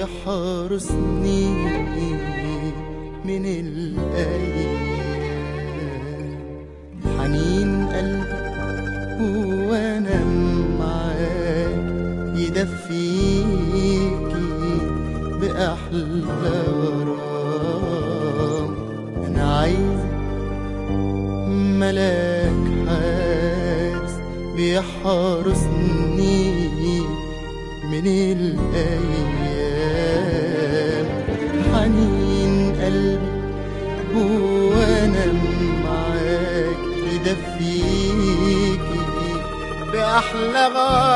بيحرسني من الأيام حنين قلبي وأنا معاك يدفيكي بأحلى غرام أنا عايز ملاك حارس بيحرسني من الأيام حنين قلبي وانا معاك يدفيكي بأحلى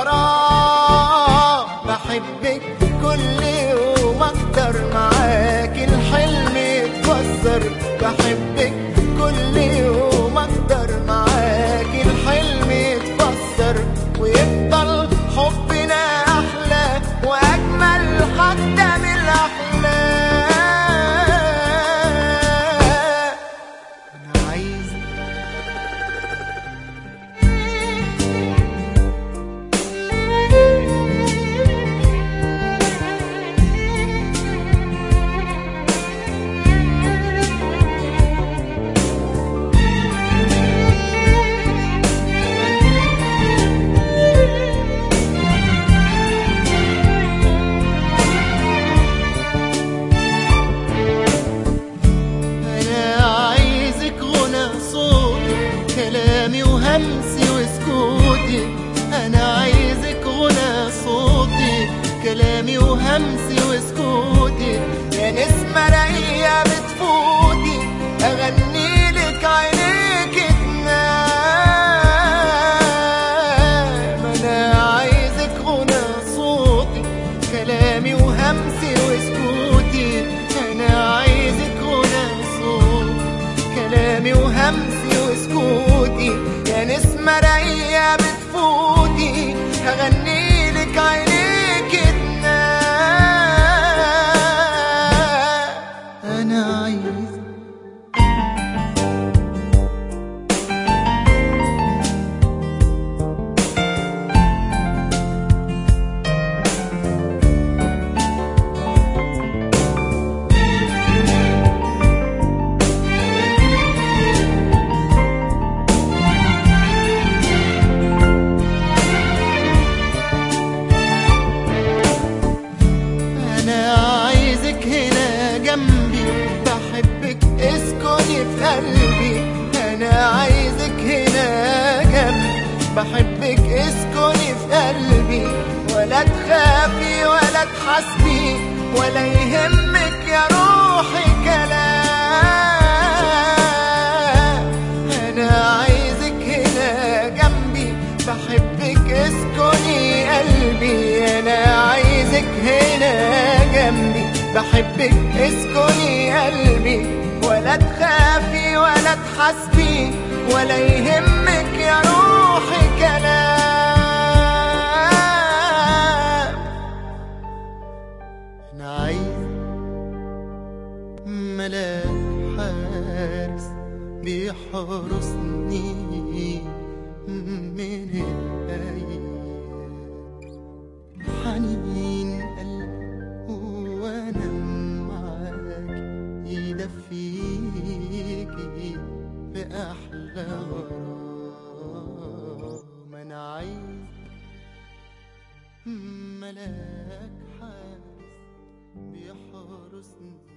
غرام بحبك كل يوم أكتر معاك الحلم يتكسر بحبك كل يوم أكتر معاك الحلم يتكسر ويفضل حبنا أحلى وأجمل حتى من الأحلام أنا عايز أنا عايزك غنى صوتي كلامي وهمسي وسكوتي أنا عايزك غنى صوتي كلامي وهمسي وسكوتي يا نسمة راقية بتفوتي أغني لك عينيك تنام أنا عايزك غنى صوتي كلامي وهمسي وسكوتي أنا عايزك غنى صوت كلامي وهمسي وسكوتي يا نسمة راقية بتفوتي هغني لك عينيك تنام أنا عايز انا عايزك هنا جنبي بحبك اسكني في قلبي انا عايزك هنا جنبي بحبك اسكني في قلبي ولا تخافي ولا تحاسبي ولا يهمك يا روحي كلام انا عايزك هنا جنبي بحبك اسكني قلبي انا عايزك هنا جنبي بحبك اسكني قلبي ولا تخافي ولا تحاسبي ولا يهمك يا روحي كلام انا عايز ملاك حارس بيحرسني من الأيام حنين قلبي وأنا معاك يدفيكي بأحلى غرام أنا عايز ملاك حارس بيحرسني